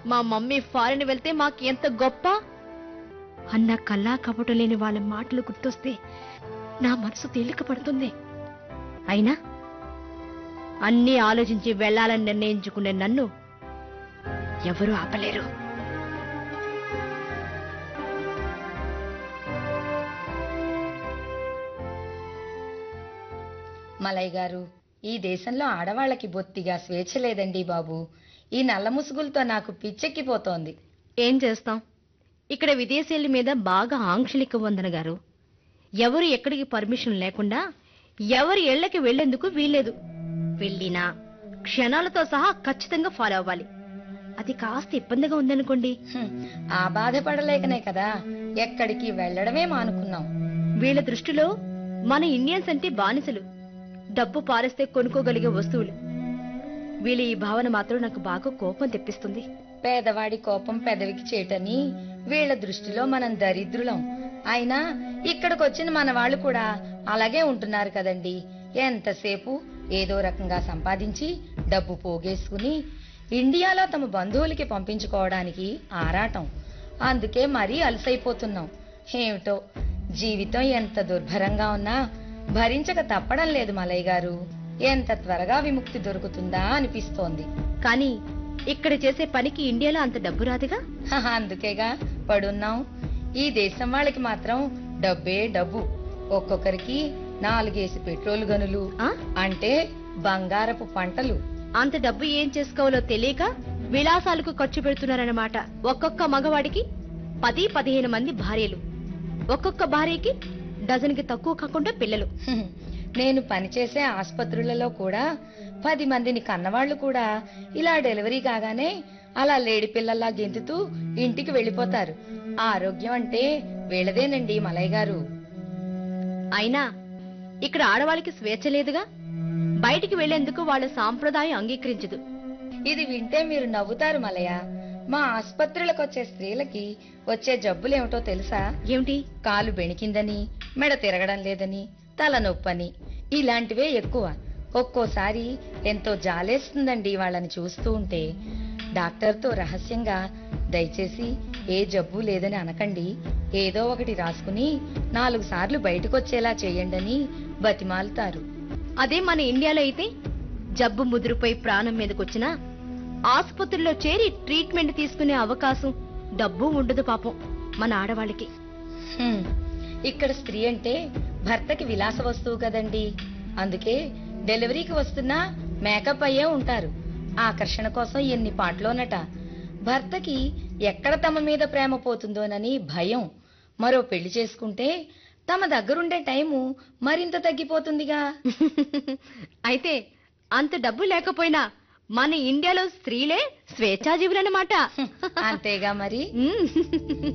మా mummy foreign వెళ్తే మాకు ఎంత గొప్ప అన్న కల్లా కపటం లేని వాళ్ళ మాటలు గుర్తొస్తే నా మనసు తేలిక పడుతుంది అయినా అన్నీ ఆలోచించి వెళ్ళాలని నిర్ణయించుకునే నన్ను ఎవరూ ఆపలేరు మలయ్ గారు ఈ దేశంలో ఆడవాళ్ళకి బొత్తిగా స్వేచ్ఛ లేదండి బాబు ఈ నల్ల ముసుగులతో నాకు పిచ్చెక్కిపోతోంది ఏం చేస్తాం ఇక్కడ విదేశీయుల మీద బాగా ఆంక్షలు ఎక్కువ వందన గారు ఎవరు ఎక్కడికి పర్మిషన్ లేకుండా ఎవరి ఇళ్లకి వెళ్లేందుకు వీల్లేదు వెళ్ళినా క్షణాలతో సహా ఖచ్చితంగా ఫాలో అవ్వాలి అది కాస్త ఇబ్బందిగా ఉందనుకోండి హ్మ్, ఆ బాధపడలేకనే కదా ఎక్కడికి వెళ్ళడమే మానుకున్నాం వీళ్ళ దృష్టిలో మన ఇండియన్స్ అంటే బానిసలు డబ్బు పారేస్తే కొనుక్కోగలిగే వస్తువులు వీళ్ళ ఈ భావన మాత్రం నాకు బాగా కోపం తెప్పిస్తుంది పేదవాడి కోపం పెదవికి చేటని వీళ్ళ దృష్టిలో మనం దరిద్రులం అయినా ఇక్కడికొచ్చిన మన వాళ్ళు కూడా అలాగే ఉంటున్నారు కదండి ఎంతసేపు ఏదో రకంగా సంపాదించి డబ్బు పోగేసుకుని ఇండియాలో తమ బంధువులకి పంపించుకోవడానికి ఆరాటం అందుకే మరీ అలసైపోతున్నాం ఏమిటో జీవితం ఎంత దుర్భరంగా ఉన్నా భరించక తప్పడం లేదు మలయ్య గారు ఎంత త్వరగా విముక్తి దొరుకుతుందా అనిపిస్తోంది కానీ ఇక్కడ చేసే పనికి ఇండియాలో అంత డబ్బు రాదుగా హహ, అందుకేగా పడున్నాం ఈ దేశం వాళ్ళకి మాత్రం డబ్బే డబ్బు ఒక్కొక్కరికి నాలుగేసి పెట్రోల్ గనులు ఆ? అంటే బంగారపు పంటలు అంత డబ్బు ఏం చేసుకోవాలో తెలియక విలాసాలకు ఖర్చు పెడుతున్నారన్నమాట ఒక్కొక్క మగవాడికి పది పదిహేను మంది భార్యలు ఒక్కొక్క భార్యకి డజన్కి తక్కువ కాకుండా పిల్లలు హ్మ్. నేను పనిచేసే ఆసుపత్రులలో కూడా పది మందిని కన్నవాళ్లు కూడా ఇలా డెలివరీ కాగానే అలా లేడి పిల్లల్లా గెంతుతూ ఇంటికి వెళ్ళిపోతారు ఆరోగ్యం అంటే వీళ్ళదేనండి మలయ్య గారు అయినా ఇక్కడ ఆడవాళ్ళకి స్వేచ్ఛ లేదుగా బయటికి వెళ్లేందుకు వాళ్ళ సాంప్రదాయం అంగీకరించదు ఇది వింటే మీరు నవ్వుతారు మలయ మా ఆసుపత్రులకు వచ్చే స్త్రీలకి వచ్చే జబ్బులేమిటో తెలుసా ఏమిటి కాలు బెణికిందని మెడ తిరగడం లేదని తల నొప్పని ఇలాంటివే ఎక్కువ ఒక్కోసారి ఎంతో జాలేస్తుందండి వాళ్ళని చూస్తూ ఉంటే డాక్టర్తో రహస్యంగా దయచేసి ఏ జబ్బు లేదని అనకండి ఏదో ఒకటి రాసుకుని నాలుగు సార్లు బయటకొచ్చేలా చేయండని బతిమాలుతారు అదే మన ఇండియాలో అయితే జబ్బు ముదురుపై ప్రాణం మీదకొచ్చినా ఆసుపత్రిలో చేరి ట్రీట్మెంట్ తీసుకునే అవకాశం డబ్బు ఉండదు పాపం మన ఆడవాళ్ళకి హ్మ్. ఇక్కడ స్త్రీ అంటే భర్తకి విలాస వస్తువు కదండి అందుకే డెలివరీకి వస్తున్నా మేకప్ అయ్యే ఉంటారు ఆకర్షణ కోసం ఎన్ని పాటలోనట భర్తకి ఎక్కడ తమ మీద ప్రేమ పోతుందోనని భయం మరో పెళ్లి చేసుకుంటే తమ దగ్గరుండే టైము మరింత తగ్గిపోతుందిగా అయితే అంత డబ్బు లేకపోయినా మన ఇండియాలో స్త్రీలే స్వేచ్ఛాజీవులన్నమాట అంతేగా మరి మ్మ్.